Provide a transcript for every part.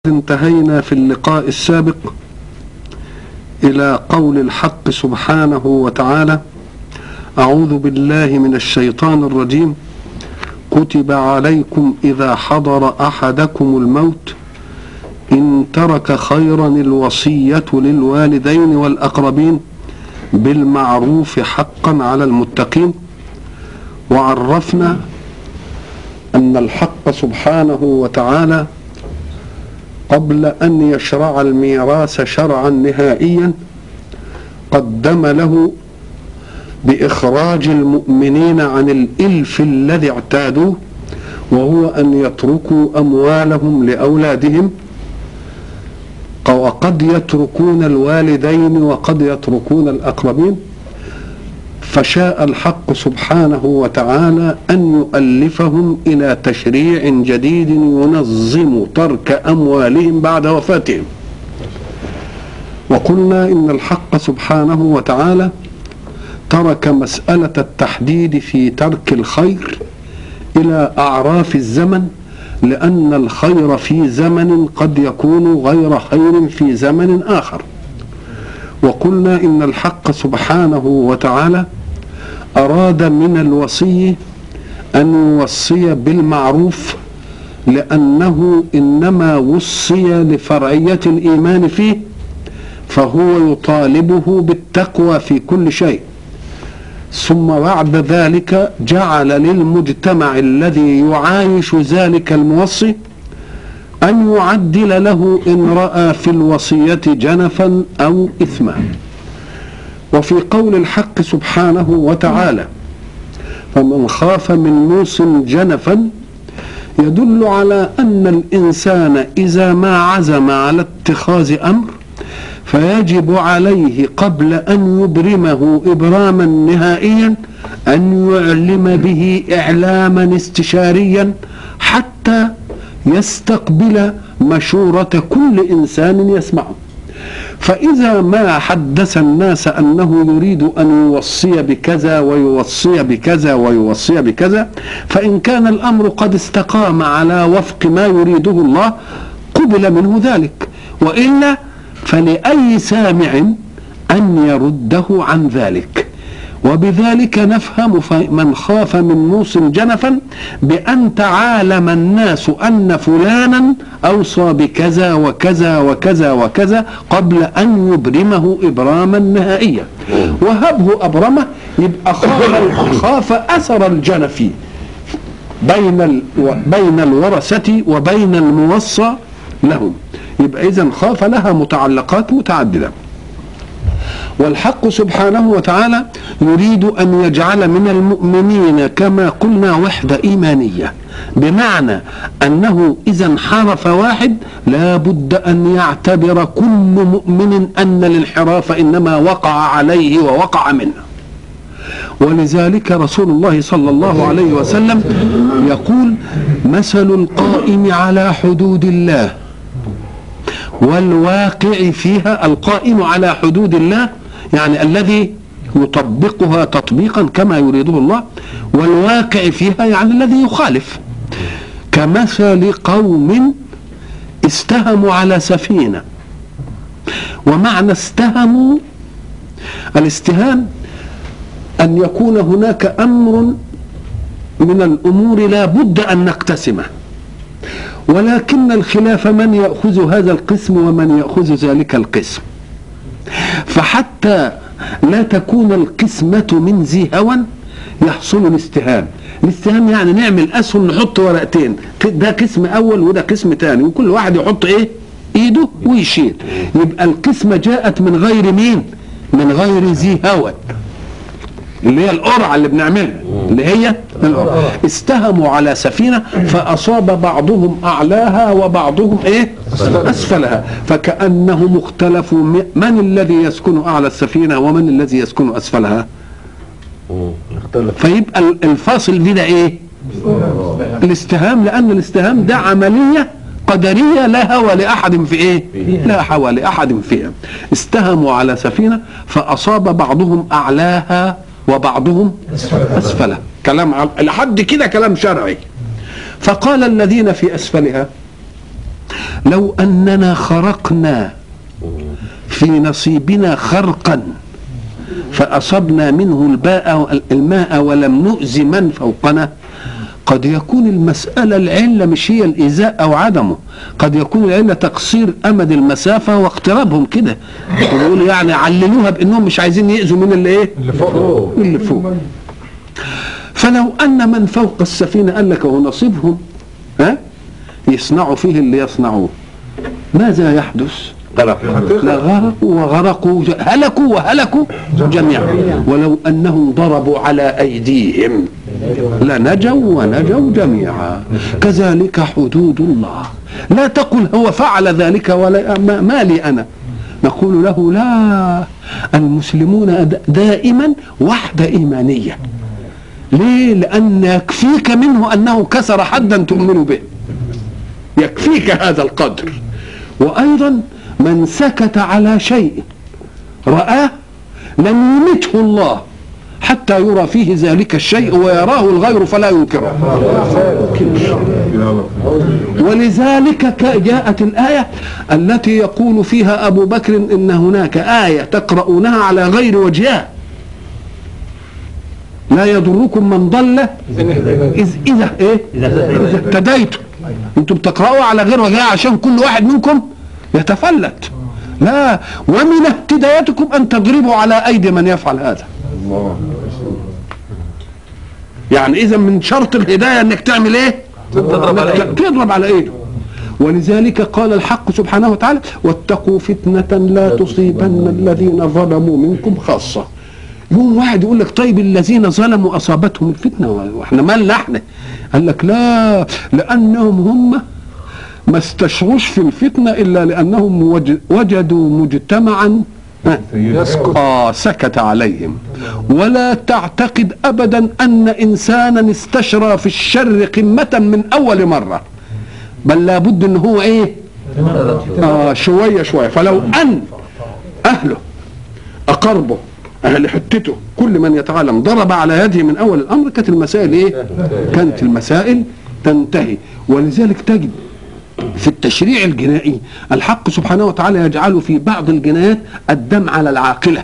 انتهينا في اللقاء السابق إلى قول الحق سبحانه وتعالى أعوذ بالله من الشيطان الرجيم كتب عليكم إذا حضر أحدكم الموت إن ترك خيرا الوصية للوالدين والأقربين بالمعروف حقا على المتقين وعرفنا أن الحق سبحانه وتعالى قبل أن يشرع الميراث شرعا نهائيا قدم له بإخراج المؤمنين عن الإلف الذي اعتادوه وهو أن يتركوا أموالهم لأولادهم وقد يتركون الوالدين وقد يتركون الأقربين فشاء الحق سبحانه وتعالى أن يؤلفهم إلى تشريع جديد ينظم ترك أموالهم بعد وفاتهم وقلنا إن الحق سبحانه وتعالى ترك مسألة التحديد في ترك الخير إلى أعراف الزمن لأن الخير في زمن قد يكون غير خير في زمن آخر وقلنا إن الحق سبحانه وتعالى أراد من الوصي أن يوصي بالمعروف لأنه إنما وصي لفرعية الإيمان فيه فهو يطالبه بالتقوى في كل شيء ثم بعد ذلك جعل للمجتمع الذي يعايش ذلك الموصي أن يعدل له إن رأى في الوصية جنفا أو إثما وفي قول الحق سبحانه وتعالى فمن خاف من موص جنفا يدل على أن الإنسان إذا ما عزم على اتخاذ أمر فيجب عليه قبل أن يبرمه إبراما نهائيا أن يعلم به إعلاما استشاريا حتى يستقبل مشورة كل إنسان يسمعه فإذا ما حدث الناس أنه يريد أن يوصي بكذا ويوصي بكذا ويوصي بكذا فإن كان الأمر قد استقام على وفق ما يريده الله قبل منه ذلك وإلا فلأي سامع أن يرده عن ذلك وبذلك نفهم من خاف من موص جنفا بأن تعالم الناس أن فلانا أوصى بكذا وكذا وكذا وكذا قبل أن يبرمه إبراما نهائيا وهبه أبرمه يبقى خاف, خاف أثر الجنف بين بين الورثة وبين الموصى لهم يبقى إذا خاف لها متعلقات متعددة والحق سبحانه وتعالى يريد أن يجعل من المؤمنين كما قلنا وحدة إيمانية بمعنى أنه إذا انحرف واحد لا بد أن يعتبر كل مؤمن أن الانحراف إنما وقع عليه ووقع منه ولذلك رسول الله صلى الله عليه وسلم يقول مثل القائم على حدود الله والواقع فيها القائم على حدود الله يعني الذي يطبقها تطبيقا كما يريده الله والواقع فيها يعني الذي يخالف كمثل قوم استهموا على سفينه ومعنى استهموا الاستهام ان يكون هناك امر من الامور لا بد ان نقتسمه ولكن الخلاف من ياخذ هذا القسم ومن ياخذ ذلك القسم فحتى لا تكون القسمة من ذي هوى يحصل الاستهام الاستهام يعني نعمل اسهم نحط ورقتين ده قسم اول وده قسم ثاني وكل واحد يحط ايه ايده ويشيل يبقى القسمة جاءت من غير مين من غير ذي هوى اللي هي القرعة اللي بنعملها اللي هي القرعة استهموا على سفينة فأصاب بعضهم أعلاها وبعضهم إيه أسفلها فكأنهم اختلفوا من الذي يسكن أعلى السفينة ومن الذي يسكن أسفلها فيبقى الفاصل دي ده إيه الاستهام لأن الاستهام ده عملية قدرية لا هوى لأحد في إيه لا هوى لأحد فيها استهموا على سفينة فأصاب بعضهم أعلاها وبعضهم أسفلها كلام لحد كده كلام شرعي فقال الذين في أسفلها لو اننا خرقنا في نصيبنا خرقا فاصبنا منه الباء الماء ولم نؤذي من فوقنا قد يكون المسألة العلة مش هي الإيذاء أو عدمه قد يكون العلة تقصير أمد المسافة واقترابهم كده يقولوا يعني عللوها بأنهم مش عايزين يأذوا من اللي إيه اللي فوق من اللي فوق فلو أن من فوق السفينة قال لك هو نصيبهم ها يصنعوا فيه اللي يصنعوه ماذا يحدث لغرقوا وغرقوا ج- هلكوا وهلكوا جميعا ولو انهم ضربوا على ايديهم لنجوا ونجوا جميعا كذلك حدود الله لا تقل هو فعل ذلك ولا ما, ما لي انا نقول له لا المسلمون د- دائما وحده ايمانيه ليه لان يكفيك منه انه كسر حدا تؤمن به يكفيك هذا القدر وايضا من سكت على شيء رآه لم يمته الله حتى يرى فيه ذلك الشيء ويراه الغير فلا ينكره ولذلك ك- جاءت الآية التي يقول فيها أبو بكر إن هناك آية تقرؤونها على غير وجهها لا يضركم من ضل إذ إذا إيه إذا اهتديتم أنتم بتقرأوا على غير وجهها عشان كل واحد منكم يتفلت لا ومن اهتدايتكم أن تضربوا على أيدي من يفعل هذا يعني إذا من شرط الهداية أنك تعمل إيه تضرب على إنك إيده. تضرب على إيده ولذلك قال الحق سبحانه وتعالى واتقوا فتنة لا تصيبن الذين ظلموا منكم خاصة يوم واحد يقول لك طيب الذين ظلموا أصابتهم الفتنة واحنا مالنا احنا قال لك لا لأنهم هم ما استشعروش في الفتنة إلا لأنهم وج- وجدوا مجتمعا ها، يسكت آه سكت عليهم ولا تعتقد أبدا أن إنسانا استشرى في الشر قمة من أول مرة بل لابد أن هو إيه آه شوية شوية فلو أن أهله أقربه أهل حتته كل من يتعلم ضرب على يده من أول الأمر كانت المسائل إيه كانت المسائل تنتهي ولذلك تجد في التشريع الجنائي الحق سبحانه وتعالى يجعل في بعض الجنايات الدم على العاقله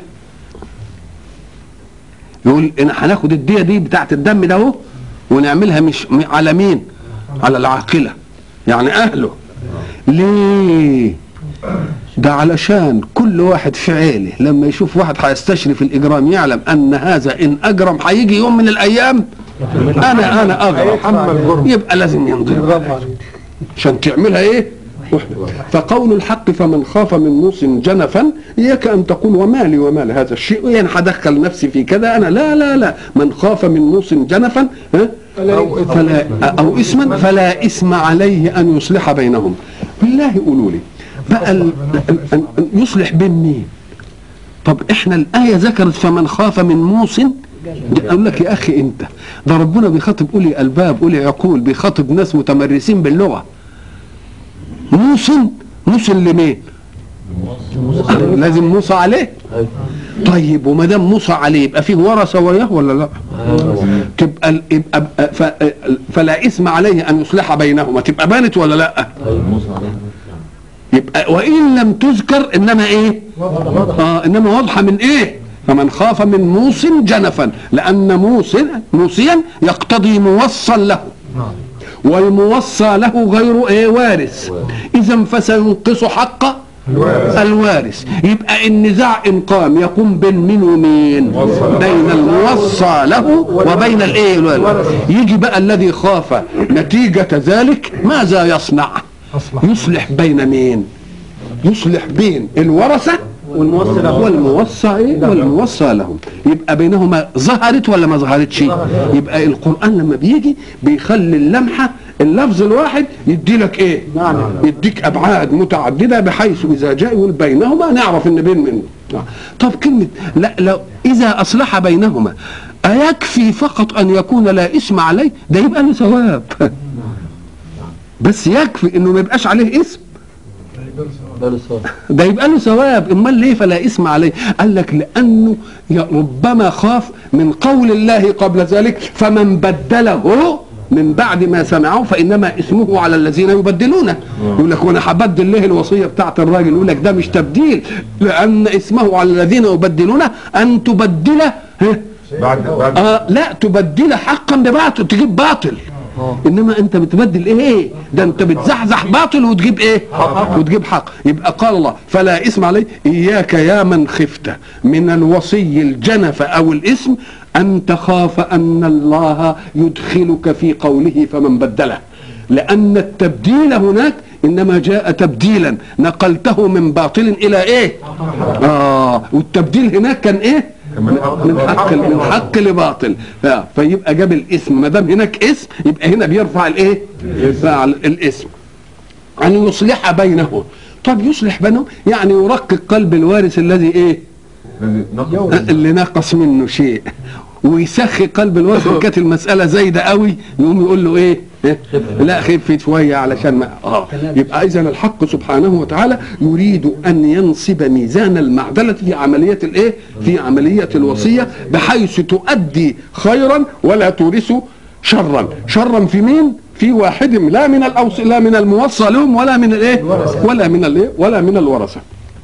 يقول ان هناخد الديه دي بتاعت الدم ده اهو ونعملها مش م- على مين على العاقله يعني اهله ليه ده علشان كل واحد في عيله لما يشوف واحد هيستشري في الاجرام يعلم ان هذا ان اجرم هيجي يوم من الايام انا انا اغرم يتحمل جرم يبقى لازم ينضرب عشان تعملها ايه وحده فقول الحق فمن خاف من موص جنفا اياك ان تقول وما لي وما لهذا الشيء يعني هدخل نفسي في كذا انا لا لا لا من خاف من موص جنفا ها أو إثم. فلا او اسما فلا اسم عليه ان يصلح بينهم بالله قولوا لي بقى ال- ال- ال- يصلح بين مين طب احنا الايه ذكرت فمن خاف من موص اقول لك يا اخي انت ده ربنا بيخاطب اولي الباب اولي عقول بيخاطب ناس متمرسين باللغه موصن موصن لمين لازم موصى عليه طيب وما دام موصى عليه يبقى فيه ورثه وياه ولا لا تبقى ال- يبقى ف- فلا اثم عليه ان يصلح بينهما تبقى بانت ولا لا يبقى وان لم تذكر انما ايه اه انما واضحه من ايه فمن خاف من موص جنفا لان موص موصيا يقتضي موصل له والموصى له غير ايه وارث اذا فسينقص حق الوارث يبقى النزاع ان قام يقوم بين مين ومين بين الموصى له وبين الايه الوارث يجي بقى الذي خاف نتيجة ذلك ماذا يصنع يصلح بين مين يصلح بين الورثة والموصى له والموصى ايه والموصى لهم يبقى بينهما ظهرت ولا ما ظهرتش يبقى القرآن لما بيجي بيخلي اللمحة اللفظ الواحد يدي لك ايه يديك ابعاد متعدده بحيث اذا جاء يقول بينهما نعرف ان بين منه نعم. طب كلمه لا لو اذا اصلح بينهما ايكفي فقط ان يكون لا اسم عليه ده يبقى له ثواب بس يكفي انه ما يبقاش عليه اسم ده يبقى له ثواب امال ليه فلا اسم عليه قال لك لانه ي- ربما خاف من قول الله قبل ذلك فمن بدله من بعد ما سمعوه فانما اسمه على الذين يبدلونه يقول لك وانا هبدل ليه الوصيه بتاعت الراجل يقول لك ده مش تبديل لان اسمه على الذين يبدلونه ان تبدل ها، بعد بعد آه لا تبدل حقا بباطل تجيب باطل انما انت بتبدل ايه ده انت بتزحزح باطل وتجيب ايه وتجيب حق يبقى قال الله فلا اسم عليه اياك يا من خفت من الوصي الجنف او الاسم ان تخاف ان الله يدخلك في قوله فمن بدله لان التبديل هناك انما جاء تبديلا نقلته من باطل الى ايه اه والتبديل هناك كان ايه من حق من حق لباطل ف- فيبقى جاب الاسم ما دام هناك اسم يبقى هنا بيرفع الايه؟ يرفع الاسم ان يصلح بينهم طب يصلح بينهم يعني يرقق قلب الوارث الذي ايه؟ اللي نقص منه شيء ويسخي قلب الوارث ان كانت المساله زايده قوي يقوم يقول له ايه؟ إيه؟ لا خف شويه علشان ما اه يبقى اذا الحق سبحانه وتعالى يريد ان ينصب ميزان المعدله في عمليه الايه؟ في عمليه الوصيه بحيث تؤدي خيرا ولا تورث شرا، شرا في مين؟ في واحد لا من الأوص لا من الموصى لهم ولا من الايه؟ ولا من الايه؟ ولا من الورثه.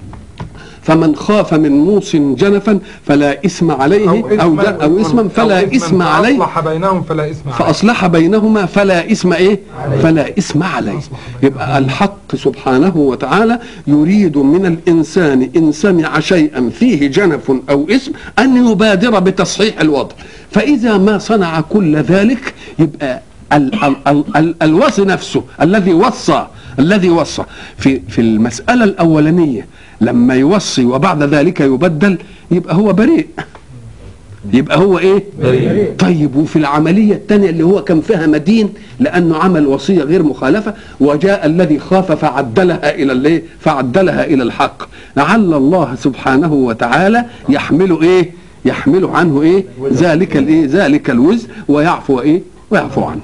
فمن خاف من موص جنفا فلا إثم عليه أو, ج- أو إثما فلا إثم عليه فأصلح بينهم فلا إثم عليه فأصلح بينهما فلا إثم إيه فلا إثم عليه يبقى الحق سبحانه وتعالى يريد من الإنسان إن سمع شيئا فيه جنف أو إثم أن يبادر بتصحيح الوضع فإذا ما صنع كل ذلك يبقى ال ال ال ال الوصي نفسه الذي وصى الذي وصى في في المسألة الأولانية لما يوصي وبعد ذلك يبدل يبقى هو بريء يبقى هو ايه بريء. طيب وفي العملية الثانية اللي هو كان فيها مدين لأنه عمل وصية غير مخالفة وجاء الذي خاف فعدلها إلى الايه فعدلها إلى الحق لعل الله سبحانه وتعالى يحمل ايه يحمل عنه ايه ذلك الايه ذلك الوزر ويعفو ايه ويعفو عنه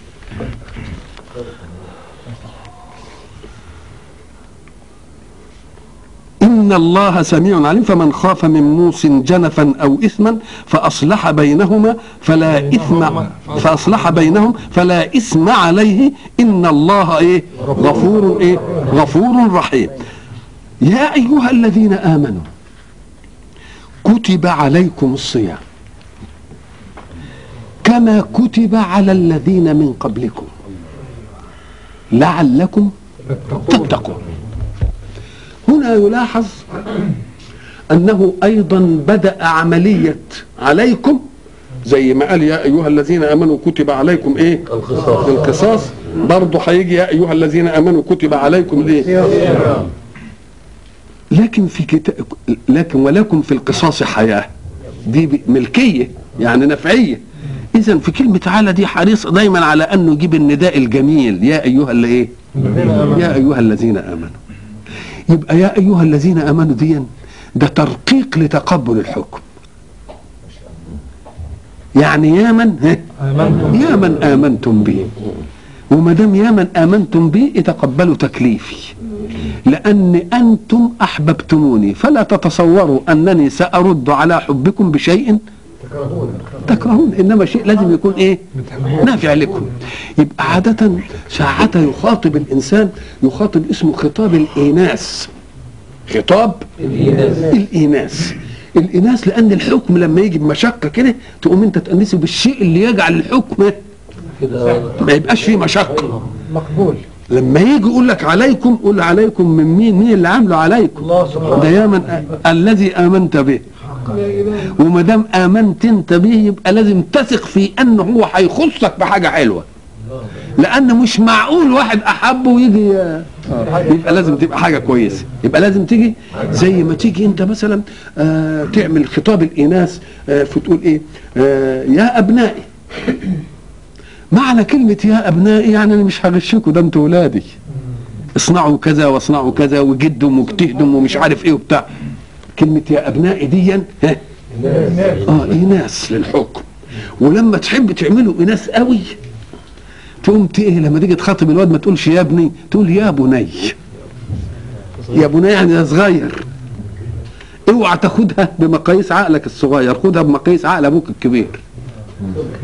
إن الله سميع عليم فمن خاف من موص جنفا أو إثما فأصلح بينهما فلا إثم فأصلح بينهم فلا إثم عليه إن الله إيه غفور إيه غفور رحيم يا أيها الذين آمنوا كتب عليكم الصيام كما كتب على الذين من قبلكم لعلكم تتقون هنا يلاحظ انه ايضا بدا عمليه عليكم زي ما قال يا ايها الذين امنوا كتب عليكم ايه القصاص القصاص برضه هيجي يا ايها الذين امنوا كتب عليكم الايه لكن في كتاب لكن ولكم في القصاص حياه دي ملكيه يعني نفعيه اذا في كلمه تعالى دي حريص دايما على انه يجيب النداء الجميل يا ايها اللي ايه يا ايها الذين امنوا يبقى يا ايها الذين امنوا دي ده ترقيق لتقبل الحكم يعني يا من ها؟ يا من امنتم به وما دام يا من امنتم به تقبلوا تكليفي لان انتم احببتموني فلا تتصوروا انني سارد على حبكم بشيء تكرهون انما شيء لازم يكون ايه نافع لكم يبقى عاده ساعة يخاطب الانسان يخاطب اسمه خطاب الاناث خطاب الاناث الاناث الاناث لان الحكم لما يجي بمشقه كده تقوم انت تانسه بالشيء اللي يجعل الحكم ما يبقاش فيه مشقه مقبول لما يجي يقول لك عليكم قول عليكم من مين مين اللي عامله عليكم الله سبحانه ده يا من أ- الذي امنت به وما دام امنت انت به يبقى لازم تثق في انه هو هيخصك بحاجه حلوه لان مش معقول واحد احبه ويجي يبقى لازم تبقى حاجه كويسه يبقى لازم تيجي زي ما تيجي انت مثلا آه تعمل خطاب الاناث آه فتقول ايه آه يا ابنائي معنى كلمه يا ابنائي يعني انا مش هغشكوا ده انتوا ولادي اصنعوا كذا واصنعوا كذا وجدهم واجتهدوا ومش عارف ايه وبتاع كلمة يا أبنائي دي ها اه إناث للحكم ولما تحب تعمله إناث قوي تقوم ت- ايه لما تيجي تخاطب الواد ما تقولش يا ابني تقول يا بني يا بني يعني يا صغير اوعى تاخدها بمقاييس عقلك الصغير خدها بمقاييس عقل ابوك الكبير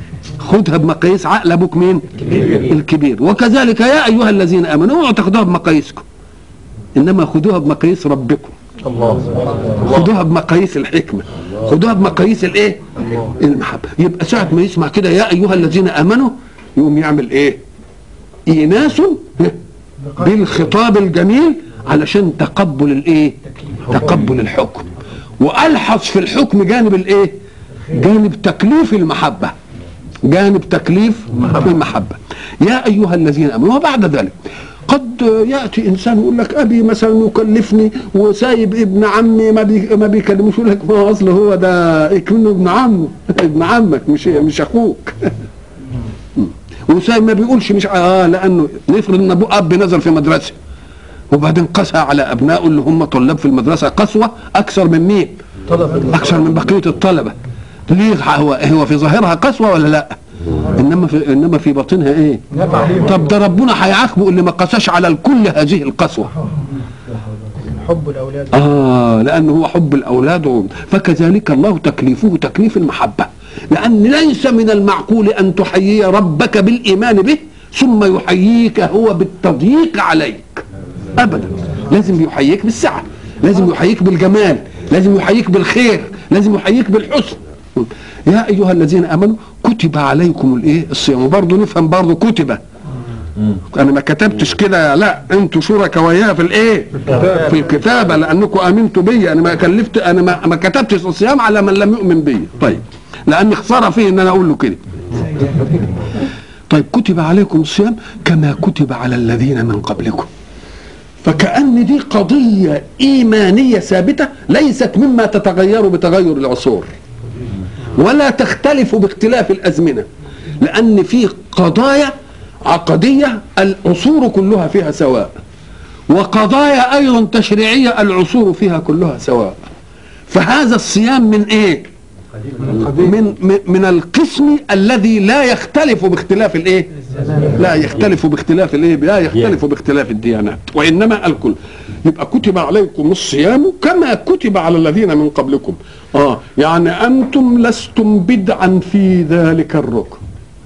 خدها بمقاييس عقل ابوك مين الكبير وكذلك يا ايها الذين امنوا اوعوا تاخدوها بمقاييسكم انما خدوها بمقاييس ربكم خدوها بمقاييس الحكمه خدوها بمقاييس الايه المحبه يبقى ساعه ما يسمع كده يا ايها الذين امنوا يقوم يعمل ايه ايناس بالخطاب الجميل علشان تقبل الايه تقبل الحكم والحظ في الحكم جانب الايه جانب تكليف المحبه جانب تكليف المحبه يا ايها الذين امنوا وبعد ذلك قد ياتي انسان يقول لك ابي مثلا يكلفني وسايب ابن عمي ما بي ما بيكلموش يقول لك ما هو اصله هو ده يكمنه ابن عمه ابن عمك مش مش اخوك وسايب ما بيقولش مش اه لانه نفرض ان ابوه اب نزل في مدرسه وبعدين قسى على ابنائه اللي هم طلاب في المدرسه قسوه اكثر من مين؟ اكثر من بقيه الطلبه ليه هو هو في ظاهرها قسوه ولا لا؟ انما في انما في باطنها ايه؟ طب ده ربنا هيعاقبه اللي ما قساش على الكل هذه القسوه حب الاولاد اه لانه هو حب الاولاد فكذلك الله تكليفه تكليف المحبه لان ليس من المعقول ان تحيي ربك بالايمان به ثم يحييك هو بالتضييق عليك ابدا لازم يحييك بالسعه لازم يحييك بالجمال لازم يحييك بالخير لازم يحييك بالحسن يا ايها الذين امنوا كتب عليكم الايه الصيام وبرضه نفهم برضه كتب انا ما كتبتش كده لا انتوا شركاء وياه في الايه في الكتابه لانكم امنتوا بي انا ما كلفت انا ما, ما كتبتش الصيام على من لم يؤمن بي طيب لان خساره فيه ان انا اقول له كده طيب كتب عليكم الصيام كما كتب على الذين من قبلكم فكأن دي قضية إيمانية ثابتة ليست مما تتغير بتغير العصور ولا تختلف باختلاف الأزمنة لأن في قضايا عقدية العصور كلها فيها سواء وقضايا أيضا تشريعية العصور فيها كلها سواء فهذا الصيام من إيه من من- من القسم الذي لا يختلف باختلاف الايه لا يختلف باختلاف الايه لا يختلف باختلاف الديانات وانما الكل يبقى كتب عليكم الصيام كما كتب على الذين من قبلكم اه يعني انتم لستم بدعا في ذلك الركن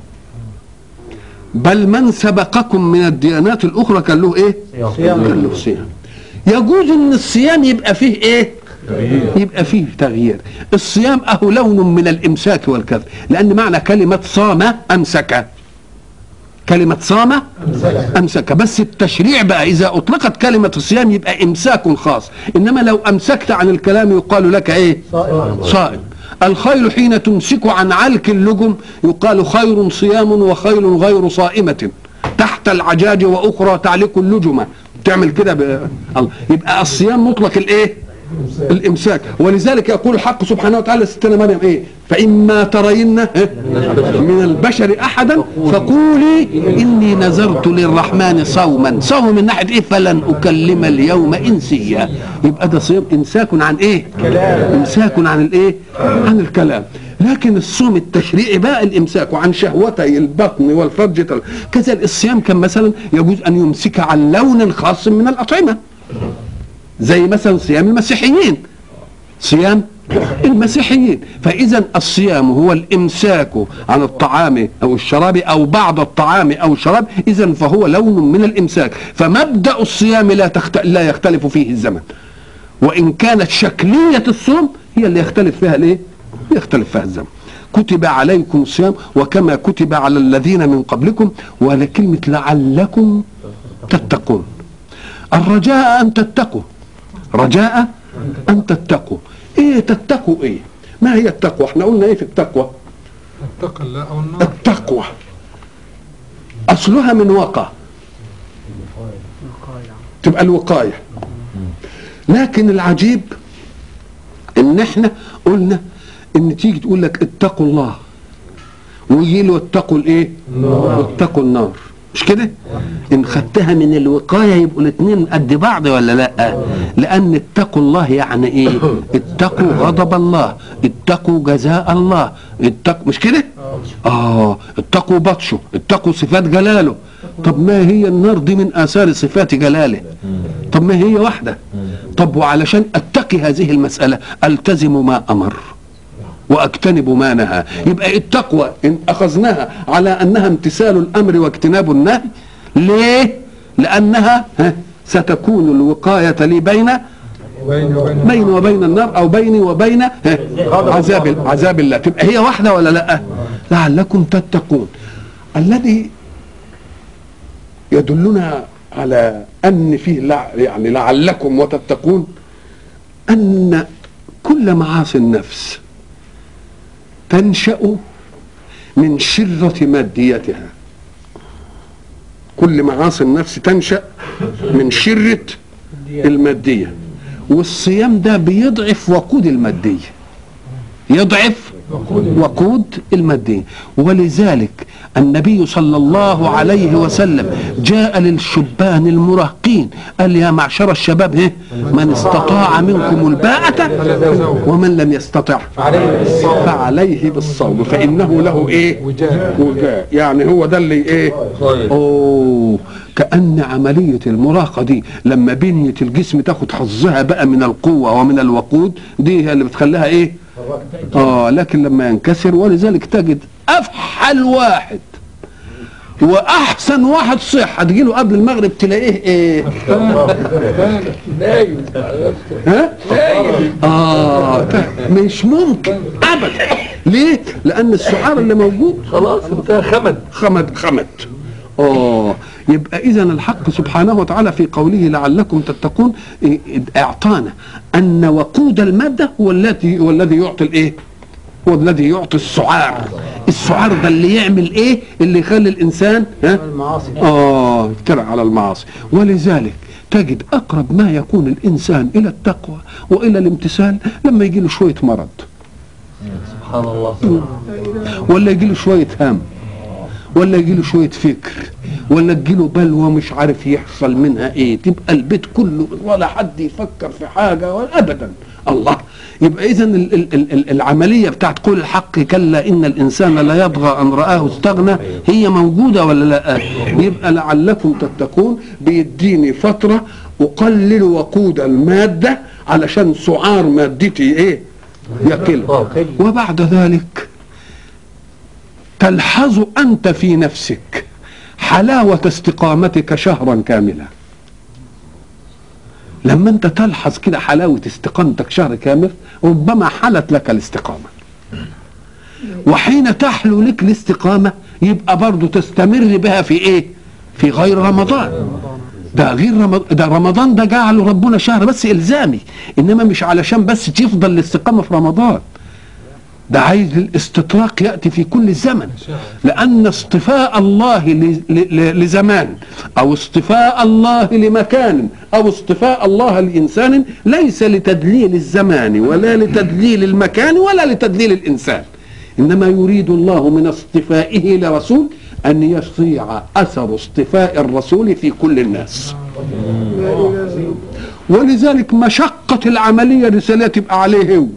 بل من سبقكم من الديانات الاخرى كان له ايه كان له صيام يجوز ان الصيام يبقى فيه ايه يبقى فيه تغيير الصيام اهو لون من الامساك والكذب لان معنى كلمه صام امسك كلمة صام أمسك بس التشريع بقى إذا أطلقت كلمة الصيام يبقى إمساك خاص إنما لو أمسكت عن الكلام يقال لك إيه صائم الخيل حين تمسك عن علك اللجم يقال خير صيام وخيل غير صائمة تحت العجاج وأخرى تعلق اللجمة تعمل كده ب... الله. يبقى الصيام مطلق الإيه الامساك ولذلك يقول الحق سبحانه وتعالى ستنا مريم ايه فاما ترين إيه؟ من البشر احدا فقولي اني نذرت للرحمن صوما صوم من ناحيه ايه فلن اكلم اليوم انسيا يبقى ده صيام امساك عن ايه امساك عن الايه عن الكلام لكن الصوم التشريعي بقى الامساك عن شهوتي البطن والفرج كذا الصيام كان مثلا يجوز ان يمسك عن لون خاص من الاطعمه زي مثلا صيام المسيحيين صيام المسيحيين فاذا الصيام هو الامساك عن الطعام او الشراب او بعض الطعام او الشراب اذا فهو لون من الامساك فمبدا الصيام لا تخت... لا يختلف فيه الزمن وان كانت شكليه الصوم هي اللي يختلف فيها الايه يختلف فيها الزمن كتب عليكم الصيام وكما كتب على الذين من قبلكم ولكلمه لعلكم تتقون الرجاء ان تتقوا رجاء ان تتقوا ايه تتقوا ايه ما هي التقوى احنا قلنا ايه في التقوى اتق الله او النار التقوى اصلها من وقى تبقى الوقايه لكن العجيب ان احنا قلنا ان تيجي تقول لك اتقوا الله ويجي له اتقوا الايه اتقوا النار مش كده ان خدتها من الوقايه يبقوا الاثنين قد بعض ولا لا لان اتقوا الله يعني ايه اتقوا غضب الله اتقوا جزاء الله اتقوا مش كده اه اتقوا بطشه اتقوا صفات جلاله طب ما هي النار دي من اثار صفات جلاله طب ما هي واحده طب وعلشان اتقي هذه المساله التزم ما امر واجتنب ما نهى يبقى التقوى ان اخذناها على انها امتثال الامر واجتناب النهي ليه لانها ها، ستكون الوقايه لي بين وبين وبين بيني وبين النار او بيني وبين ها، عذاب عذاب الله تبقى هي واحده ولا لا لعلكم تتقون الذي يدلنا على ان فيه لع يعني لعلكم وتتقون ان كل معاصي النفس تنشا من شره ماديتها كل معاصي النفس تنشا من شره الماديه والصيام ده بيضعف وقود الماديه يضعف وقود المادية ولذلك النبي صلى الله عليه وسلم جاء للشبان المراهقين قال يا معشر الشباب هه من استطاع منكم الباءة ومن لم يستطع فعليه بالصوم فإنه له ايه وجاه وجاء يعني هو ده اللي ايه اوه كأن عملية المراهقة دي لما بنية الجسم تاخد حظها بقى من القوة ومن الوقود دي هي اللي بتخليها ايه اه لكن لما ينكسر ولذلك تجد افحل واحد واحسن واحد صحة تجيله قبل المغرب تلاقيه ايه ها اه مش ممكن ابدا ليه لان السعار اللي موجود خلاص انت خمد خمد خمد اه يبقى اذا الحق سبحانه وتعالى في قوله لعلكم تتقون إيه، اعطانا ان وقود الماده هو الذي هو الذي يعطي الايه هو الذي يعطي السعار السعار ده اللي يعمل ايه اللي يخلي الانسان ها المعاصي اه يفترع على المعاصي ولذلك تجد اقرب ما يكون الانسان الى التقوى والى الامتثال لما يجي له شويه مرض سبحان الله ولا يجي له شويه هم ولا يجي له شويه فكر ولا تجي له بلوى مش عارف يحصل منها ايه تبقى البيت كله ولا حد يفكر في حاجه ولا ابدا الله يبقى اذا ال- ال- ال- ال- العمليه بتاعت قول الحق كلا ان الانسان لا يطغى ان راه استغنى هي موجوده ولا لا يبقى لعلكم تتقون بيديني فتره اقلل وقود الماده علشان سعار مادتي ايه يقل وبعد ذلك تلحظ انت في نفسك حلاوه استقامتك شهرا كاملا لما انت تلحظ كده حلاوه استقامتك شهر كامل ربما حلت لك الاستقامه وحين تحلو لك الاستقامه يبقى برضو تستمر بها في ايه في غير رمضان ده غير رمضان ده رمضان ده جعله ربنا شهر بس الزامي انما مش علشان بس تفضل الاستقامه في رمضان ده عايز الاستطراق ياتي في كل زمن لان اصطفاء الله ل- ل- لزمان او اصطفاء الله لمكان او اصطفاء الله لانسان ليس لتدليل الزمان ولا لتدليل المكان ولا لتدليل الانسان انما يريد الله من اصطفائه لرسول ان يستطيع اثر اصطفاء الرسول في كل الناس ولذلك مشقه العمليه الرساليه تبقى عليه هو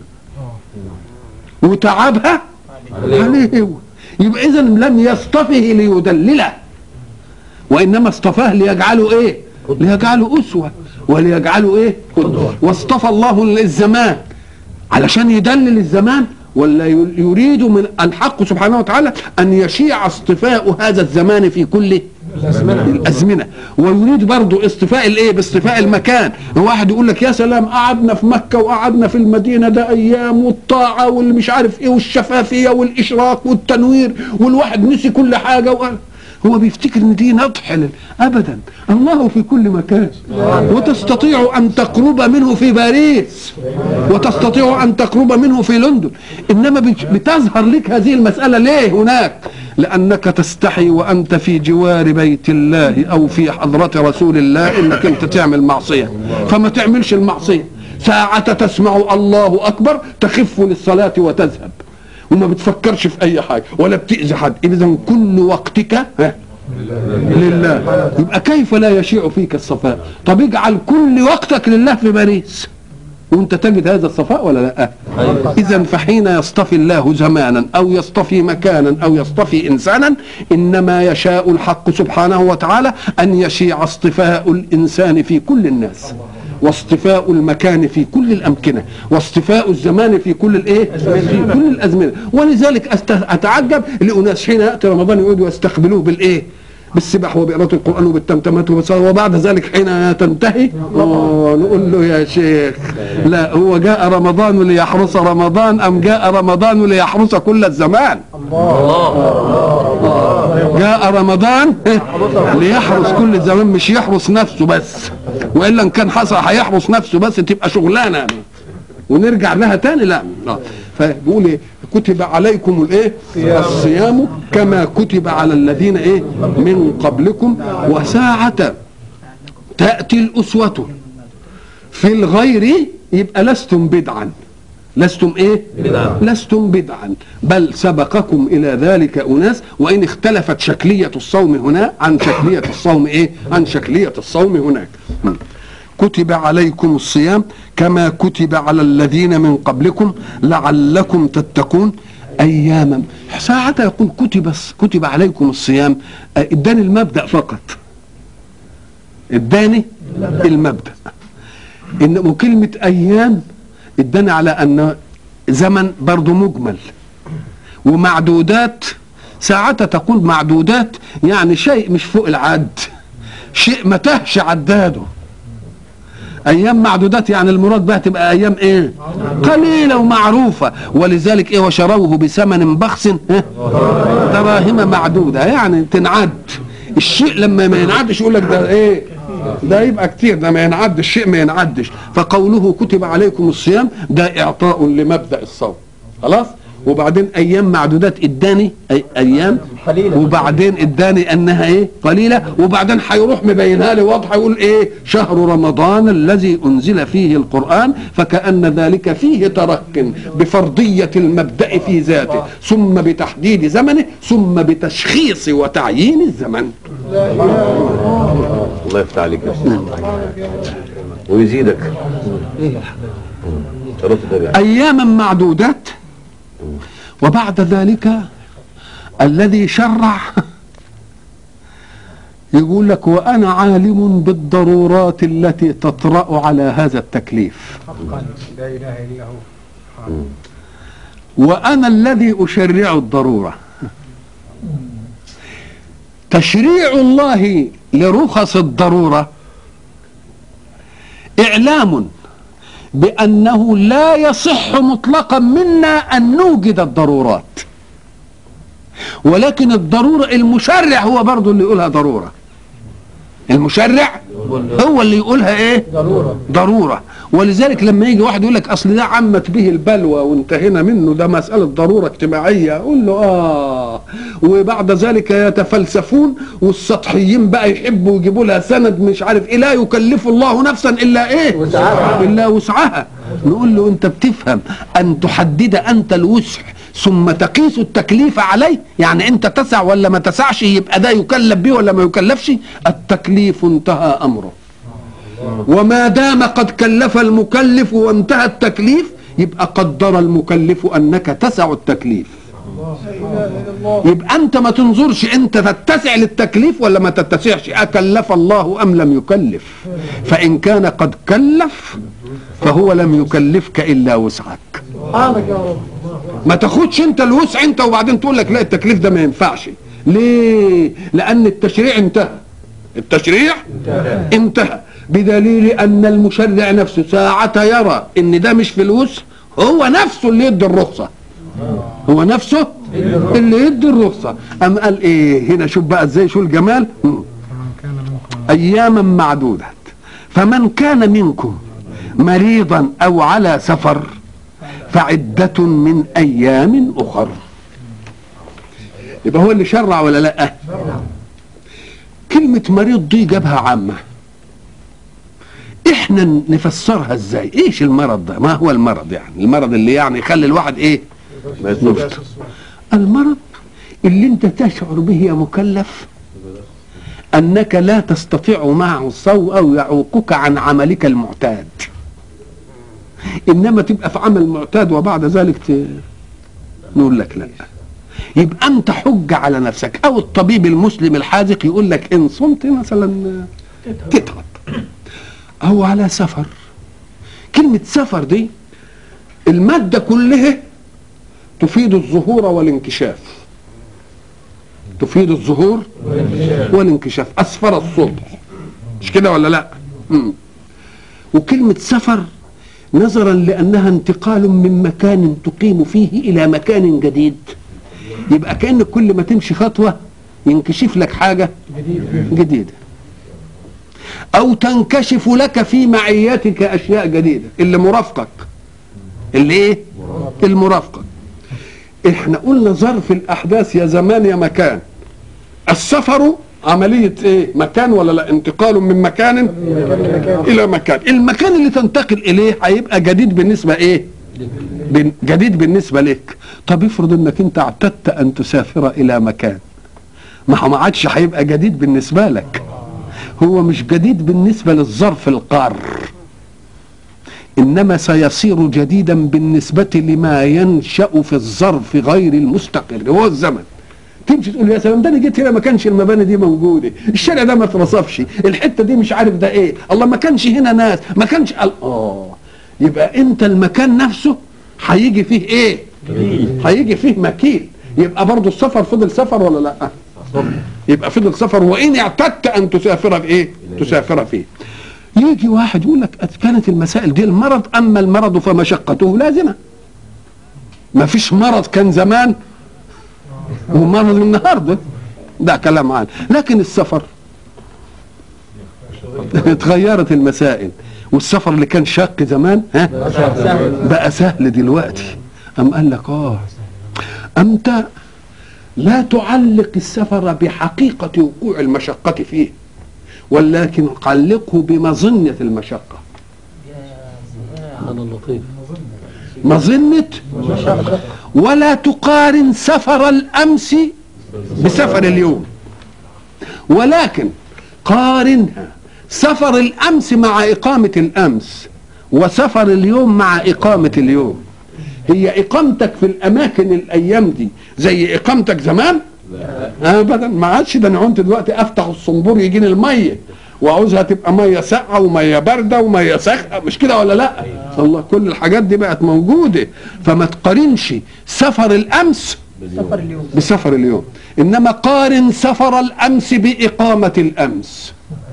وتعبها عليه هو يبقى اذا لم يصطفه ليدلله وانما اصطفاه ليجعله ايه ليجعله اسوه وليجعله ايه قدوه واصطفى الله الزمان علشان يدلل الزمان ولا ي- يريد من الحق سبحانه وتعالى ان يشيع اصطفاء هذا الزمان في كل الازمنه ويريد برضه اصطفاء الايه باصطفاء المكان واحد يقول لك يا سلام قعدنا في مكه وقعدنا في المدينه ده ايام والطاعه واللي مش عارف ايه والشفافيه والاشراق والتنوير والواحد نسي كل حاجه وقال هو بيفتكر ان دي نضح لل- ابدا الله في كل مكان وتستطيع ان تقرب منه في باريس وتستطيع ان تقرب منه في لندن انما بت- بتظهر لك هذه المساله ليه هناك لانك تستحي وانت في جوار بيت الله او في حضره رسول الله انك انت تعمل معصيه فما تعملش المعصيه ساعة تسمع الله أكبر تخف للصلاة وتذهب وما بتفكرش في أي حاجة ولا بتأذي حد إذا كل وقتك ها لله يبقى كيف لا يشيع فيك الصفاء طب اجعل كل وقتك لله في باريس وانت تجد هذا الصفاء ولا لا اذا فحين يصطفي الله زمانا او يصطفي مكانا او يصطفي انسانا انما يشاء الحق سبحانه وتعالى ان يشيع اصطفاء الانسان في كل الناس واصطفاء المكان في كل الامكنه واصطفاء الزمان في كل الايه في كل الازمنه ولذلك أست- اتعجب لاناس حين ياتي رمضان يقعدوا يستقبلوه بالايه بالسبح وبقراءة القرآن وبالتمتمات وبالصلاة وبعد ذلك حين تنتهي آه، نقول له يا شيخ لا هو جاء رمضان ليحرس رمضان أم جاء رمضان ليحرس كل الزمان جاء رمضان ليحرس كل الزمان مش يحرس نفسه بس والا ان كان حصل هيحرس نفسه بس تبقى شغلانه ونرجع لها تاني لا آه. فبيقول ايه كتب عليكم الايه الصيام كما كتب على الذين ايه من قبلكم وساعة تأتي الأسوة في الغير يبقى لستم بدعا لستم ايه بدعا. لستم بدعا بل سبقكم الى ذلك اناس وان اختلفت شكليه الصوم هنا عن شكليه الصوم ايه عن شكليه الصوم هناك م. كتب عليكم الصيام كما كتب على الذين من قبلكم لعلكم تتقون اياما ساعة يقول كتب كتب عليكم الصيام آه، اداني المبدا فقط اداني المبدا ان وكلمه ايام اداني على ان زمن برضه مجمل ومعدودات ساعتها تقول معدودات يعني شيء مش فوق العد شيء ما تهش عداده ايام معدودات يعني المراد بها تبقى ايام ايه قليله ومعروفه ولذلك ايه وشروه بثمن بخس ها؟ دراهم معدوده يعني تنعد الشيء لما ما ينعدش يقول لك ده ايه ده يبقى كتير ده ما ينعدش الشيء ما ينعدش فقوله كتب عليكم الصيام ده اعطاء لمبدا الصوم خلاص وبعدين ايام معدودات اداني أي ايام قليلة. وبعدين اداني انها ايه قليله وبعدين هيروح مبينها لي واضحه يقول ايه شهر رمضان الذي انزل فيه القران فكان ذلك فيه ترك بفرضيه المبدا في ذاته ثم بتحديد زمنه ثم بتشخيص وتعيين الزمن الله يفتح عليك يا أستاذ. ويزيدك شرط ده يعني. اياما معدودات وبعد ذلك الذي شرع يقول لك وانا عالم بالضرورات التي تطرا على هذا التكليف حقا لا اله الا هو وانا الذي اشرع الضروره تشريع الله لرخص الضروره اعلام بانه لا يصح مطلقا منا ان نوجد الضرورات ولكن الضروره المشرع هو برضه اللي يقولها ضروره المشرع هو اللي يقولها ايه ضروره ضرورة ولذلك لما يجي واحد يقول لك اصل ده عمت به البلوى وانتهينا منه ده مسألة ضرورة اجتماعية اقول له اه وبعد ذلك يتفلسفون والسطحيين بقى يحبوا يجيبوا لها سند مش عارف ايه لا يكلف الله نفسا الا ايه وسعها. الا وسعها نقول له انت بتفهم ان تحدد انت الوسع ثم تقيس التكليف عليه يعني انت تسع ولا ما تسعش يبقى ده يكلف به ولا ما يكلفش التكليف انتهى امره وما دام قد كلف المكلف وانتهى التكليف يبقى قدر المكلف انك تسع التكليف يبقى انت ما تنظرش انت تتسع للتكليف ولا ما تتسعش اكلف الله ام لم يكلف فان كان قد كلف فهو لم يكلفك الا وسعك سبحانك يا رب ما تاخدش انت الوسع انت وبعدين تقول لك لا التكليف ده ما ينفعش ليه لان التشريع انتهى التشريع انتهى بدليل ان المشرع نفسه ساعة يرى ان ده مش في الوسع هو نفسه اللي يدي الرخصة هو نفسه اللي يدي الرخصة ام قال ايه هنا شوف بقى ازاي شو الجمال مم. فمن كان منكم اياما معدودة فمن كان منكم مريضا او على سفر فعدة من ايام اخر يبقى هو اللي شرع ولا لا كلمة مريض دي جابها عامة احنا نفسرها ازاي ايش المرض ده ما هو المرض يعني المرض اللي يعني يخلي الواحد ايه ما يصرفش المرض اللي انت تشعر به يا مكلف انك لا تستطيع معه الصوم او يعوقك عن عملك المعتاد انما تبقى في عمل معتاد وبعد ذلك ت... نقول لك لا يبقى انت حج على نفسك او الطبيب المسلم الحاذق يقول لك ان صمت مثلا تتعب أو على سفر كلمة سفر دي المادة كلها تفيد الظهور والانكشاف تفيد الظهور والانكشاف أسفر الصبح مش كده ولا لا مم. وكلمة سفر نظرا لأنها انتقال من مكان تقيم فيه إلى مكان جديد يبقى كأن كل ما تمشي خطوة ينكشف لك حاجة جديدة أو تنكشف لك في معيتك أشياء جديدة اللي مرافقك اللي إيه؟ المرافقة إحنا قلنا ظرف الأحداث يا زمان يا مكان السفر عملية إيه؟ مكان ولا لا؟ انتقال من مكان إلى مكان المكان اللي تنتقل إليه هيبقى جديد بالنسبة إيه؟ بن- جديد بالنسبة لك طب افرض انك انت اعتدت ان تسافر الى مكان ما هو ما عادش هيبقى جديد بالنسبة لك هو مش جديد بالنسبة للظرف القار انما سيصير جديدا بالنسبة لما ينشأ في الظرف غير المستقر هو الزمن تمشي تقول يا سلام ده انا جيت هنا ما كانش المباني دي موجوده الشارع ده ما اترصفش الحته دي مش عارف ده ايه الله ما كانش هنا ناس ما كانش قال اه يبقى انت المكان نفسه هيجي فيه ايه هيجي فيه مكين يبقى برضه السفر فضل سفر ولا لا يبقى فضل سفر وان اعتدت ان تسافر في ايه تسافر فيه يجي واحد يقول لك كانت المسائل دي المرض اما المرض فمشقته لازمه ما فيش مرض كان زمان ومرض النهارده ده كلام عام لكن السفر اتغيرت المسائل والسفر اللي كان شاق زمان ها بقى سهل دلوقتي أم قال لك اه أنت لا تعلق السفر بحقيقة وقوع المشقة فيه ولكن علقه بمظنة المشقة سبحان اللطيف مظنة ولا تقارن سفر الأمس بسفر اليوم ولكن قارنها سفر الأمس مع إقامة الأمس وسفر اليوم مع إقامة اليوم هي إقامتك في الأماكن الأيام دي زي إقامتك زمان ابدا ما عادش ده انا كنت دلوقتي افتح الصنبور يجيني الميه وعاوزها تبقى ميه ساقعه وميه بارده وميه ساخنه مش كده ولا لا الله كل الحاجات دي بقت موجوده فما تقارنش سفر الامس سفر اليوم بسفر اليوم انما قارن سفر الامس باقامه الامس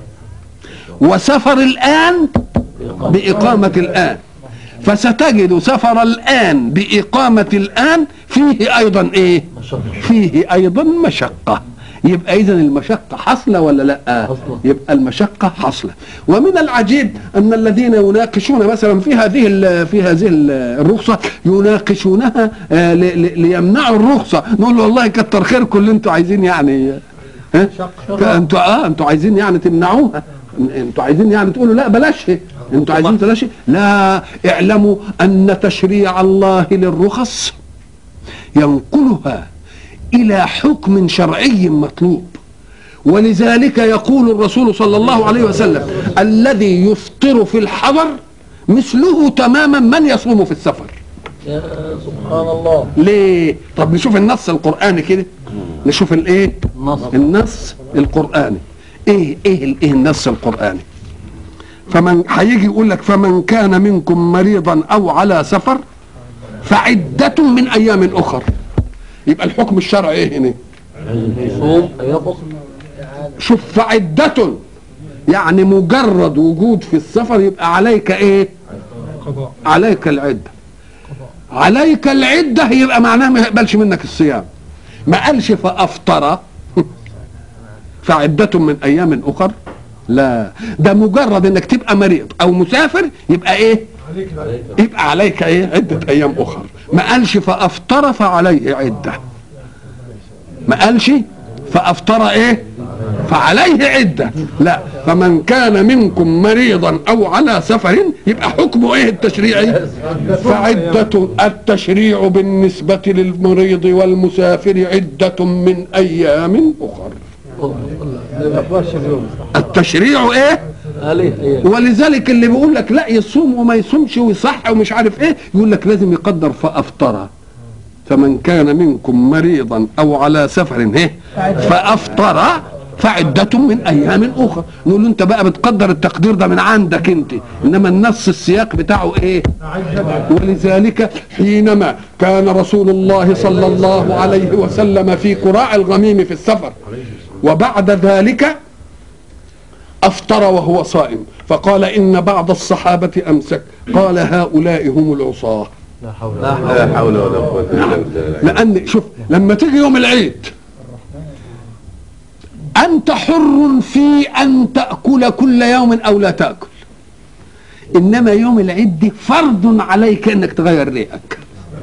وسفر الان باقامه الان فستجد سفر الان باقامه الان فيه ايضا ايه مشقة فيه ايضا مشقه يبقى اذا المشقه حاصله ولا لا حاصلة. يبقى المشقه حاصله ومن العجيب ان الذين يناقشون مثلا في هذه ال- في هذه ال- الرخصه يناقشونها آه، ل- ل- ليمنعوا الرخصه نقول له والله كتر خيركم اللي انتوا عايزين يعني ها انتوا اه انتوا عايزين يعني تمنعوها انتوا عايزين يعني تقولوا لا بلاش انتوا عايزين بلاش لا اعلموا ان تشريع الله للرخص ينقلها الى حكم شرعي مطلوب ولذلك يقول الرسول صلى الله عليه وسلم الذي يفطر في الحضر مثله تماما من يصوم في السفر يا سبحان الله ليه طب نشوف النص القراني كده نشوف الايه النص النص القراني ايه ايه ال- ايه النص القراني فمن هيجي يقول لك فمن كان منكم مريضا او على سفر فعدة من ايام اخر يبقى الحكم الشرعي ايه هنا يصوم يفطر شوف فعدة يعني مجرد وجود في السفر يبقى عليك ايه قضاء عليك العدة عليك العدة يبقى معناها ما يقبلش منك الصيام ما قالش فأفطر فعدة من أيام أخر لا ده مجرد انك تبقى مريض او مسافر يبقى ايه عليك لا يبقى عليك ايه عدة ايام اخر ما قالش فافطر فعليه عدة ما قالش فافطر ايه فعليه عدة لا فمن كان منكم مريضا او على سفر يبقى حكمه ايه التشريعي فعدة التشريع بالنسبة للمريض والمسافر عدة من ايام اخر التشريع ايه عليه ايه ولذلك اللي بيقول لك لا يصوم وما يصومش ويصح ومش عارف ايه يقول لك لازم يقدر فافطر فمن كان منكم مريضا او على سفر ايه فافطر فعدة من ايام اخرى نقول له انت بقى بتقدر التقدير ده من عندك انت انما النص السياق بتاعه ايه ولذلك حينما كان رسول الله صلى الله عليه وسلم في قراع الغميم في السفر وبعد ذلك افطر وهو صائم فقال ان بعض الصحابه امسك قال هؤلاء هم العصاه لا حول لا حول ولا قوة إلا بالله لان شوف لما تيجي يوم العيد انت حر في ان تاكل كل يوم او لا تاكل انما يوم العيد دي فرض عليك انك تغير ريقك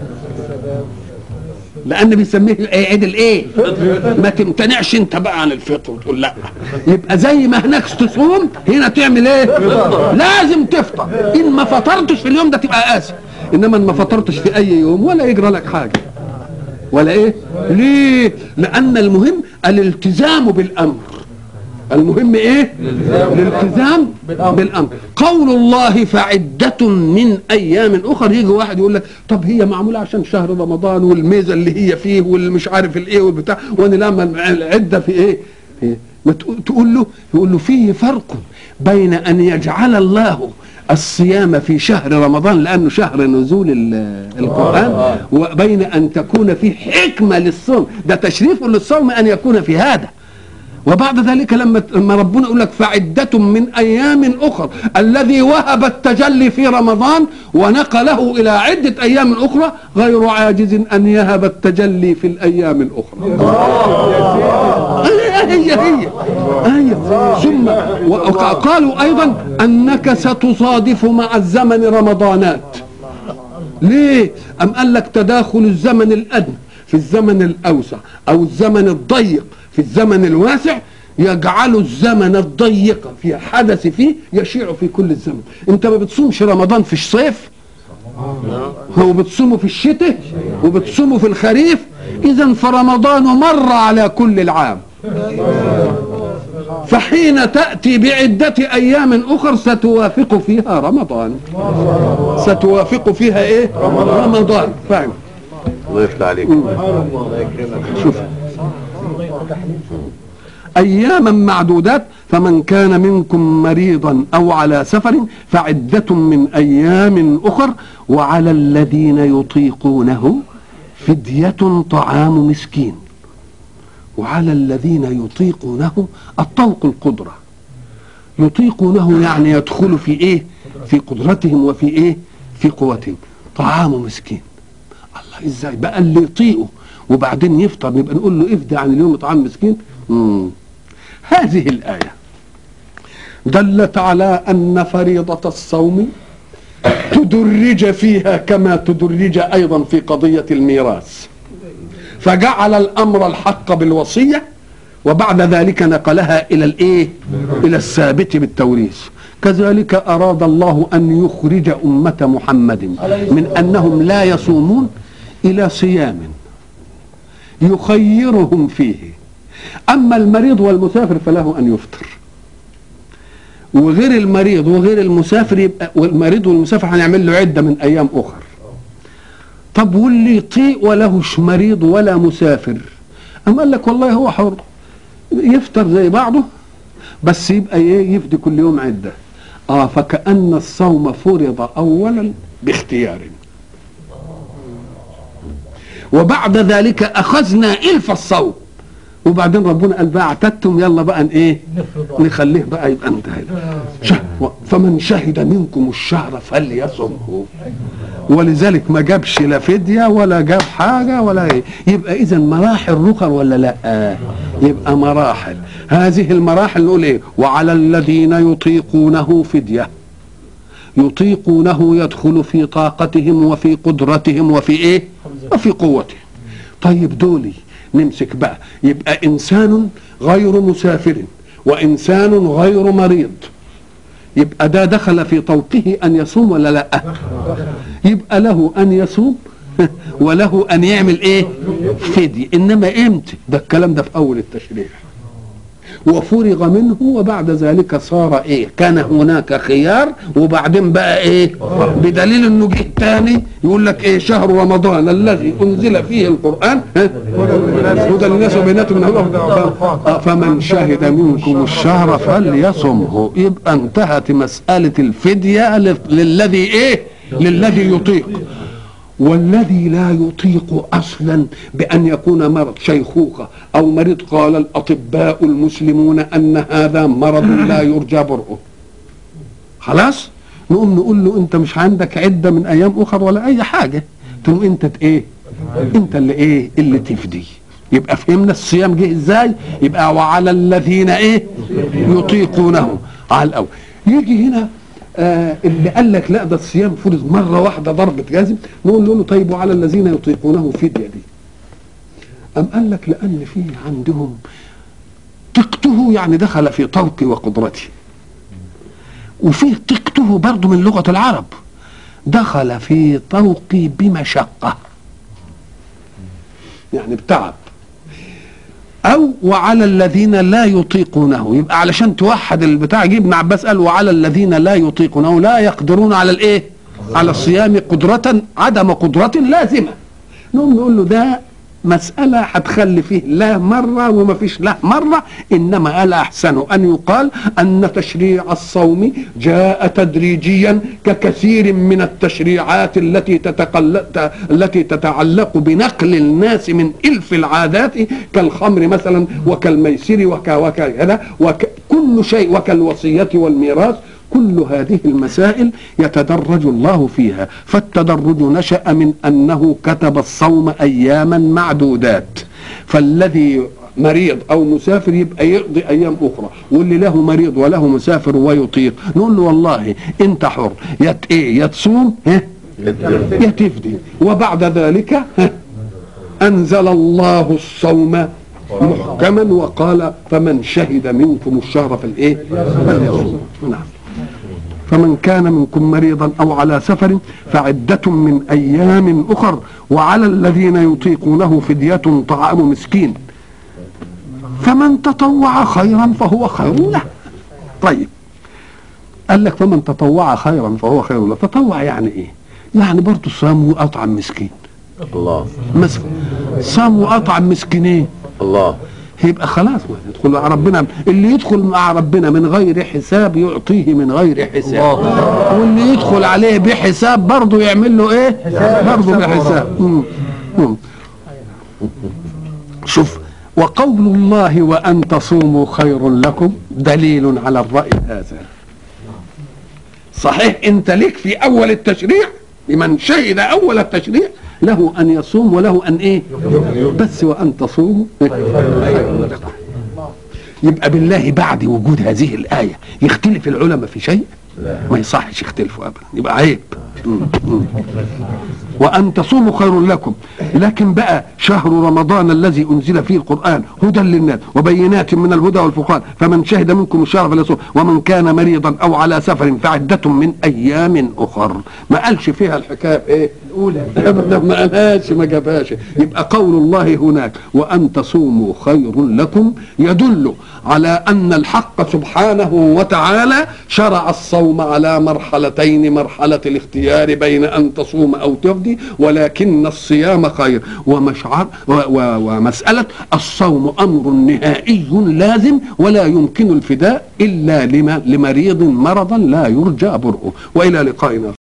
لان بيسميه الايه عيد الايه ما تمتنعش انت بقى عن الفطر وتقول لا يبقى زي ما هناك تصوم هنا تعمل ايه لازم تفطر ان ما فطرتش في اليوم ده تبقى اسف انما ان ما فطرتش في اي يوم ولا يجرى لك حاجه ولا ايه ليه لان المهم الالتزام بالامر المهم ايه الالتزام بالامر قول الله فعدة من ايام اخر يجي واحد يقول لك طب هي معمولة عشان شهر رمضان والميزة اللي هي فيه والمش عارف الايه والبتاع وانا لما العدة في ايه إيه؟ ما تقول- تقول له يقول له فيه فرق بين ان يجعل الله الصيام في شهر رمضان لانه شهر نزول ال- القران وبين ان تكون فيه حكمه للصوم ده تشريف للصوم ان يكون في هذا وبعد ذلك لما لما ربنا يقول لك فعدة من أيام أخر الذي وهب التجلي في رمضان ونقله إلى عدة أيام أخرى غير عاجز أن يهب التجلي في الأيام الأخرى هي هي هي هي ثم وقالوا أيضا أنك ستصادف مع الزمن رمضانات ليه؟ أم قال لك تداخل الزمن الأدنى في الزمن الأوسع أو الزمن الضيق في الزمن الواسع يجعل الزمن الضيق في حدث فيه يشيع في كل الزمن انت ما بتصومش رمضان في الصيف هو بتصومه في الشتاء وبتصومه في الخريف اذا فرمضان مر على كل العام فحين تأتي بعدة أيام أخر ستوافق فيها رمضان ستوافق فيها إيه رمضان فاهم الله يفتح عليك شوف أياما معدودات فمن كان منكم مريضا أو على سفر فعدة من أيام أخر وعلى الذين يطيقونه فدية طعام مسكين وعلى الذين يطيقونه الطوق القدرة يطيقونه يعني يدخل في ايه في قدرتهم وفي ايه في قوتهم طعام مسكين الله ازاي بقى اللي يطيقه وبعدين يفطر نبقى نقول له افدى عن اليوم طعام مسكين مم. هذه الآية دلت على أن فريضة الصوم تدرج فيها كما تدرج أيضا في قضية الميراث فجعل الأمر الحق بالوصية وبعد ذلك نقلها إلى الإيه إلى الثابت بالتوريث كذلك أراد الله أن يخرج أمة محمد من أنهم لا يصومون إلى صيام يخيرهم فيه أما المريض والمسافر فله أن يفطر وغير المريض وغير المسافر يبقى والمريض والمسافر هنعمل له عدة من أيام أخر طب واللي يطيق ولهش مريض ولا مسافر أما قال لك والله هو حر يفطر زي بعضه بس يبقى ايه يفدي كل يوم عدة اه فكأن الصوم فرض أولا باختيار وبعد ذلك أخذنا إلف الصوم وبعدين ربنا قال بقى اعتدتم يلا بقى ن- ايه نخليه بقى يبقى انتهى شه- فمن شهد منكم الشهر فليصمه ولذلك ما جابش لا فديه ولا جاب حاجه ولا ايه يبقى اذا مراحل رخر ولا لا يبقى مراحل هذه المراحل نقول ايه وعلى الذين يطيقونه فديه يطيقونه يدخل في طاقتهم وفي قدرتهم وفي ايه وفي قوتهم طيب دولي نمسك بقى يبقى انسان غير مسافر وانسان غير مريض يبقى ده دخل في طوقه ان يصوم ولا لا يبقى له ان يصوم وله ان يعمل ايه فدية انما امتى ده الكلام ده في اول التشريع وفرغ منه وبعد ذلك صار ايه كان هناك خيار وبعدين بقى ايه بدليل انه جه تاني يقول لك ايه شهر رمضان الذي انزل فيه القران ها؟ هدى للناس وبينات من الهدى ف- آه، فمن شهد منكم الشهر فليصمه يبقى انتهت مساله الفديه لل- للذي ايه للذي يطيق والذي لا يطيق اصلا بان يكون مرض شيخوخه او مريض قال الاطباء المسلمون ان هذا مرض لا يرجى برؤه خلاص نقوم نقول له انت مش عندك عده من ايام اخر ولا اي حاجه تقوم انت ت- ايه انت اللي ايه اللي تفدي يبقى فهمنا الصيام جه ازاي يبقى وعلى الذين ايه يطيقونه على الاول يجي هنا آه اللي قال لك لا ده الصيام فرض مره واحده ضربه جزم نقول له طيب وعلى الذين يطيقونه فديه دي أم قال لك لأن فيه عندهم طقته يعني دخل في طوقي وقدرتي وفيه طقته برضه من لغة العرب دخل في طوقي بمشقة يعني بتعب أو وعلى الذين لا يطيقونه يبقى علشان توحد البتاع جه ابن عباس قال وعلى الذين لا يطيقونه لا يقدرون على الإيه؟ على الصيام قدرة عدم قدرة لازمة نقوم نقول له ده مسألة هتخلي فيه لا مرة وما فيش لا مرة إنما الأحسن أن يقال أن تشريع الصوم جاء تدريجيا ككثير من التشريعات التي تتقل... ت- التي تتعلق بنقل الناس من إلف العادات كالخمر مثلا وكالميسر وك... وكذا وكل شيء وكالوصية والميراث كل هذه المسائل يتدرج الله فيها فالتدرج نشأ من أنه كتب الصوم أياما معدودات فالذي مريض أو مسافر يبقى يقضي أيام أخرى واللي له مريض وله مسافر ويطيق نقول له والله أنت حر يت إيه يتصوم ها يا تفدي وبعد ذلك ها أنزل الله الصوم محكما وقال فمن شهد منكم الشهر فالايه فليصوم نعم فمن كان منكم مريضا او على سفر فعدة من ايام اخر وعلى الذين يطيقونه فدية طعام مسكين فمن تطوع خيرا فهو خير له طيب قال لك فمن تطوع خيرا فهو خير له تطوع يعني ايه يعني برضه صام واطعم مسكين الله مثلا صام واطعم مسكينين الله يبقى خلاص ما يدخل مع ربنا اللي يدخل مع ربنا من غير حساب يعطيه من غير حساب واللي يدخل عليه بحساب برضه يعمل له ايه برضه بحساب مم. مم. شوف وقول الله وان تصوموا خير لكم دليل على الراي هذا صحيح انت لك في اول التشريع لمن شهد اول التشريع له ان يصوم وله ان ايه بس وان تصوموا خير لكم يبقى بالله بعد وجود هذه الايه يختلف العلماء في شيء ما يصحش يختلفوا ابدا يبقى عيب مم. مم. وان تصوموا خير لكم لكن بقى شهر رمضان الذي انزل فيه القران هدى للناس وبينات من الهدى والفرقان فمن شهد منكم الشهر فليصوم ومن كان مريضا او على سفر فعده من ايام اخر ما قالش فيها الحكايه ايه الاولى ابدا ما قالهاش ما جابهاش يبقى قول الله هناك وان تصوموا خير لكم يدل على ان الحق سبحانه وتعالى شرع الصوم على مرحلتين مرحله الاختيار بين ان تصوم او تفدي ولكن الصيام خير ومشعر و و ومساله الصوم امر نهائي لازم ولا يمكن الفداء الا لما لمريض مرضا لا يرجى برؤه والى لقائنا